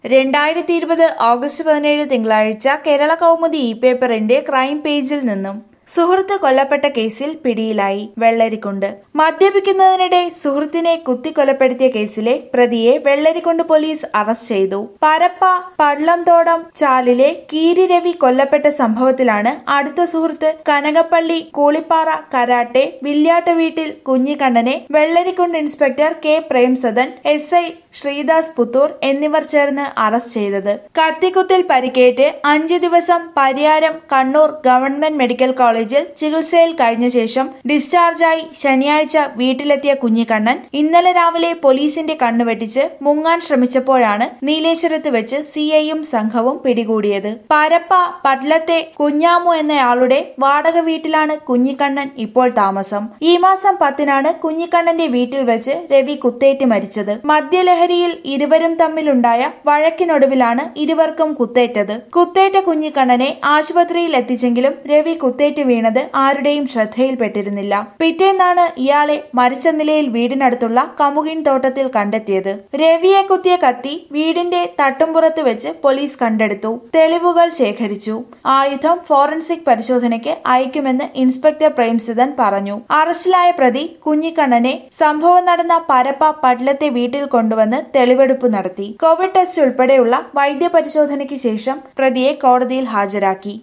രണ്ടായിരത്തി ഇരുപത് ഓഗസ്റ്റ് പതിനേഴ് തിങ്കളാഴ്ച കേരള കൗമുദി ഇ പേപ്പറിന്റെ ക്രൈം പേജിൽ നിന്നും സുഹൃത്ത് കൊല്ലപ്പെട്ട കേസിൽ പിടിയിലായി വെള്ളരിക്കുണ്ട് മദ്യപിക്കുന്നതിനിടെ സുഹൃത്തിനെ കുത്തിക്കൊലപ്പെടുത്തിയ കേസിലെ പ്രതിയെ വെള്ളരിക്കുണ്ട് പോലീസ് അറസ്റ്റ് ചെയ്തു പരപ്പ പള്ളംതോടം ചാലിലെ കീരി രവി കൊല്ലപ്പെട്ട സംഭവത്തിലാണ് അടുത്ത സുഹൃത്ത് കനകപ്പള്ളി കൂളിപ്പാറ കരാട്ടെ വില്യാട്ട വീട്ടിൽ കുഞ്ഞിക്കണ്ണനെ Vellarikkundu inspector K Premsadan S I Sreedas Puthur എന്നിവർ ചേർന്ന് അറസ്റ്റ് ചെയ്തത് കത്തിക്കുത്തിൽ പരിക്കേറ്റ് അഞ്ചു ദിവസം പരിയാരം കണ്ണൂർ ഗവൺമെന്റ് മെഡിക്കൽ കോളേജിൽ ചികിത്സയിൽ കഴിഞ്ഞ ശേഷം ഡിസ്ചാർജായി ശനിയാഴ്ച വീട്ടിലെത്തിയ കുഞ്ഞിക്കണ്ണൻ ഇന്നലെ രാവിലെ പോലീസിന്റെ കണ്ണുവെട്ടിച്ച് മുങ്ങാൻ ശ്രമിച്ചപ്പോഴാണ് നീലേശ്വരത്ത് വെച്ച് സിഐയും സംഘവും പിടികൂടിയത് പരപ്പ പട്ലത്തെ കുഞ്ഞാമു എന്നയാളുടെ വാടക വീട്ടിലാണ് കുഞ്ഞിക്കണ്ണൻ ഇപ്പോൾ താമസം ഈ മാസം പത്തിനാണ് കുഞ്ഞിക്കണ്ണന്റെ വീട്ടിൽ വെച്ച് രവി കുത്തേറ്റ് മരിച്ചത് മദ്യലഹരിയിൽ ഇരുവരും തമ്മിലുണ്ടായ വഴക്കിനൊടുവിലാണ് ഇരുവർക്കും കുത്തേറ്റത് കുത്തേറ്റ കുഞ്ഞിക്കണ്ണനെ ആശുപത്രിയിൽ എത്തിച്ചെങ്കിലും രവി കുത്തേറ്റ് വീണത് ആരുടെയും ശ്രദ്ധയിൽപ്പെട്ടിരുന്നില്ല പിറ്റേന്നാണ് ഇയാളെ മരിച്ച നിലയിൽ വീടിനടുത്തുള്ള കമുകിൻ തോട്ടത്തിൽ കണ്ടെത്തിയത് രവിയെ കുത്തിയ കത്തി വീടിന്റെ തട്ടുംപുറത്ത് വെച്ച് പോലീസ് കണ്ടെടുത്തു തെളിവുകൾ ശേഖരിച്ചു ആയുധം ഫോറൻസിക് പരിശോധനയ്ക്ക് അയക്കുമെന്ന് ഇൻസ്പെക്ടർ പ്രേംസിതൻ പറഞ്ഞു അറസ്റ്റിലായ പ്രതി കുഞ്ഞിക്കണ്ണനെ സംഭവം നടന്ന പരപ്പ പട്ലത്തെ വീട്ടിൽ കൊണ്ടുവന്ന് തെളിവെടുപ്പ് നടത്തി കോവിഡ് ടെസ്റ്റ് ഉൾപ്പെടെയുള്ള വൈദ്യപരിശോധനയ്ക്ക് ശേഷം പ്രതിയെ കോടതിയിൽ ഹാജരാക്കി